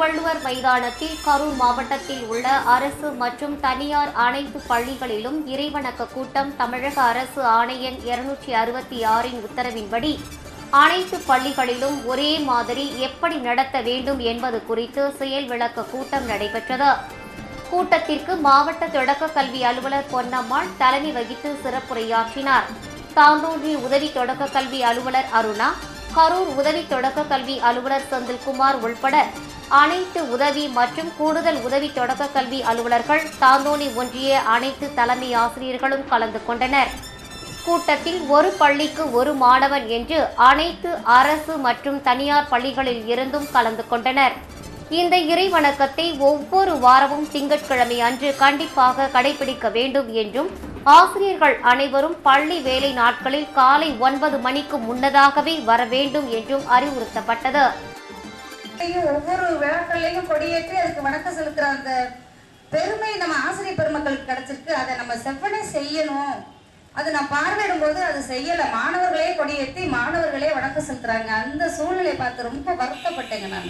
திருவள்ளுவர் மைதானத்தில் கரூர் மாவட்டத்தில் உள்ள அரசு மற்றும் தனியார் அனைத்து பள்ளிகளிலும் இறைவணக்க கூட்டம் தமிழக அரசு ஆணையன் இருநூற்றி அறுபத்தி ஆறின் உத்தரவின்படி அனைத்து பள்ளிகளிலும் ஒரே மாதிரி எப்படி நடத்த வேண்டும் என்பது குறித்து செயல் விளக்க கூட்டம் நடைபெற்றது கூட்டத்திற்கு மாவட்ட தொடக்க கல்வி அலுவலர் பொன்னம்மாள் தலைமை வகித்து சிறப்புரையாற்றினார் தாந்தோன்றி உதவி தொடக்க கல்வி அலுவலர் அருணா கரூர் உதவி தொடக்க கல்வி அலுவலர் செந்தில்குமார் உள்பட அனைத்து உதவி மற்றும் கூடுதல் உதவி தொடக்க கல்வி அலுவலர்கள் தாந்தோணி ஒன்றிய அனைத்து தலைமை ஆசிரியர்களும் கலந்து கொண்டனர் கூட்டத்தில் ஒரு பள்ளிக்கு ஒரு மாணவன் என்று அனைத்து அரசு மற்றும் தனியார் பள்ளிகளில் இருந்தும் கலந்து கொண்டனர் இந்த இறை வணக்கத்தை ஒவ்வொரு வாரமும் திங்கட்கிழமை அன்று கண்டிப்பாக கடைபிடிக்க வேண்டும் என்றும் ஆசிரியர்கள் அனைவரும் பள்ளி வேலை நாட்களில் காலை ஒன்பது மணிக்கு முன்னதாகவே வர வேண்டும் என்றும் அறிவுறுத்தப்பட்டது ஐயும் ஒவ்வொரு விழாக்கள்லையும் கொடியேற்றி அதுக்கு வணக்கம் செலுத்துற அந்த பெருமை நம்ம ஆசிரியர் பெருமக்களுக்கு கிடைச்சிருக்கு அதை நம்ம செவ்வனே செய்யணும் அது நான் பார்வையிடும் போது அது செய்யல மாணவர்களே கொடியேற்றி மாணவர்களே வணக்கம் செலுத்துறாங்க அந்த சூழ்நிலை பார்த்து ரொம்ப வருத்தப்பட்டேங்க நான்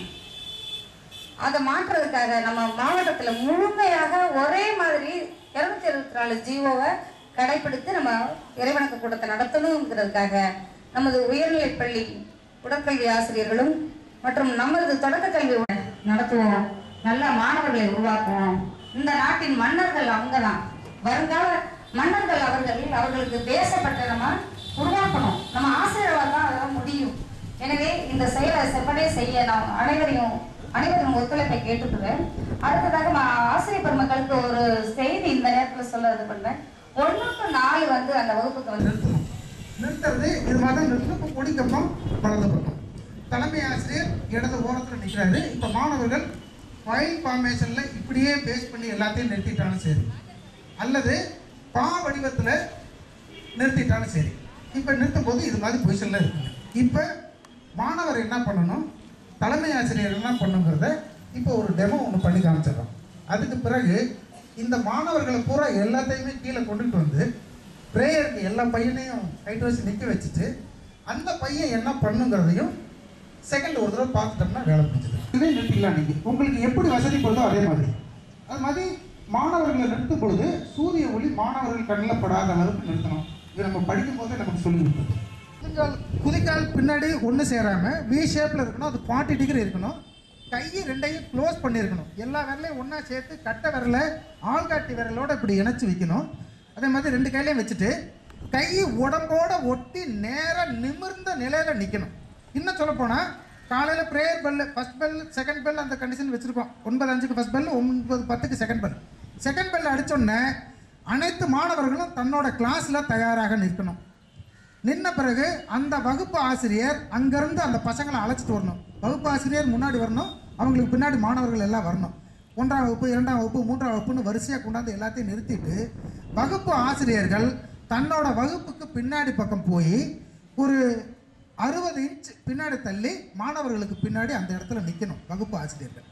அதை மாற்றுறதுக்காக நம்ம மாவட்டத்துல முழுமையாக ஒரே மாதிரி இருநூத்தி இருபத்தி நாலு ஜீவோவை கடைபிடித்து நம்ம இறைவணக்க கூட்டத்தை நடத்தணுங்கிறதுக்காக நமது உயர்நிலைப் பள்ளி உடற்கல்வி ஆசிரியர்களும் மற்றும் நமது தொடக்க கல்வி உட- நடத்துவோம் நல்ல மாணவர்களை உருவாக்குவோம் இந்த நாட்டின் மன்னர்கள் அவங்கதான் வருங்கால மன்னர்கள் அவர்கள் அவர்களுக்கு தேசப்பட்ட நம்ம உருவாக்கணும் நம்ம ஆசிரியர்களால் தான் அதெல்லாம் முடியும் எனவே இந்த செயலை செப்பனே செய்ய நான் அனைவரையும் அனைவரும் ஒத்துழைப்பை கேட்டுக்கிறேன் அடுத்ததாக நான் ஆசிரியர் பெருமக்களுக்கு ஒரு செய்தி இந்த நேரத்தில் சொல்ல இது பண்றேன் ஒண்ணுக்கு நாலு வந்து அந்த வகுப்புக்கு வந்து நிறுத்தணும் நிறுத்துறது இது மாதிரி தான் நிறுத்தணும் இப்போ கொடிக்கம்பம் வலது பக்கம் தலைமை ஆசிரியர் இடது ஓரத்தில் நிற்கிறாரு இப்போ மாணவர்கள் ஃபைல் ஃபார்மேஷனில் இப்படியே பேஸ் பண்ணி எல்லாத்தையும் நிறுத்திட்டாலும் சரி அல்லது பா வடிவத்தில் நிறுத்திட்டாலும் சரி இப்போ நிறுத்தும் போது இது மாதிரி பொசிஷனில் இருக்குங்க இப்போ மாணவர் என்ன பண்ணணும் தலைமை ஆசிரியர் என்ன பண்ணுங்கிறத இப்போ ஒரு டெமோ ஒன்று பண்ணி காமிச்சிடறோம் அதுக்கு பிறகு இந்த மாணவர்களை பூரா எல்லாத்தையுமே கீழே கொண்டுட்டு வந்து ப்ரேயருக்கு எல்லா பையனையும் கைட்டு வச்சு நிற்க வச்சுட்டு அந்த பையன் என்ன பண்ணுங்கிறதையும் செகண்ட் ஒரு தடவை பார்த்துட்டோம்னா வேலை முடிஞ்சது இதே நிறுத்திக்கலாம் நீங்கள் உங்களுக்கு எப்படி வசதி படுதோ அதே மாதிரி அது மாதிரி மாணவர்களை நிறுத்தும் பொழுது சூரிய ஒளி மாணவர்கள் கண்ணில் படாத அளவுக்கு நிறுத்தணும் இது நம்ம படிக்கும் போதே நமக்கு சொல்லி கொடுத்தது குதிக்கால் குதிக்கால் பின்னாடி ஒன்று சேராமல் வி ஷேப்பில் இருக்கணும் அது ஃபார்ட்டி டிகிரி இருக்கணும் கையை ரெண்டையும் க்ளோஸ் பண்ணியிருக்கணும் எல்லா விரலையும் ஒன்றா சேர்த்து கட்டை விரலை ஆள்காட்டி விரலோட இப்படி இணைச்சி வைக்கணும் அதே மாதிரி ரெண்டு கையிலையும் வச்சுட்டு கை உடம்போட ஒட்டி நேராக நிமிர்ந்த நிலையில் நிற்கணும் இன்னும் சொல்ல போனால் காலையில் prayer bell first bell second bell அந்த கண்டிஷன் வச்சுருக்கோம் ஒன்பது அஞ்சுக்கு ஃபர்ஸ்ட் பெல் ஒன்பது பத்துக்கு செகண்ட் பெல் செகண்ட் பெல் அடித்தோடனே அனைத்து மாணவர்களும் தன்னோட கிளாஸில் தயாராக நிற்கணும் நின்ன பிறகு அந்த வகுப்பு ஆசிரியர் அங்கேருந்து அந்த பசங்களை அழைச்சிட்டு வரணும் வகுப்பு ஆசிரியர் முன்னாடி வரணும் அவங்களுக்கு பின்னாடி மாணவர்கள் எல்லாம் வரணும் ஒன்றாம் வகுப்பு இரண்டாம் வகுப்பு மூன்றாம் வகுப்புன்னு வரிசையாக கொண்டாந்து எல்லாத்தையும் நிறுத்திட்டு வகுப்பு ஆசிரியர்கள் தன்னோட வகுப்புக்கு பின்னாடி பக்கம் போய் ஒரு அறுபது இன்ச் பின்னாடி தள்ளி மாணவர்களுக்கு பின்னாடி அந்த இடத்துல நிற்கணும் வகுப்பு ஆசிரியர்கள்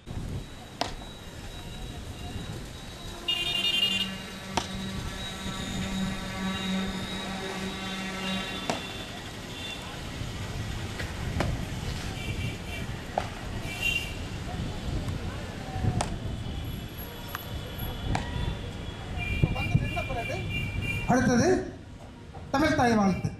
வந்து நின்ற பிறகு அடுத்தது தமிழ் தாய் வாழ்த்து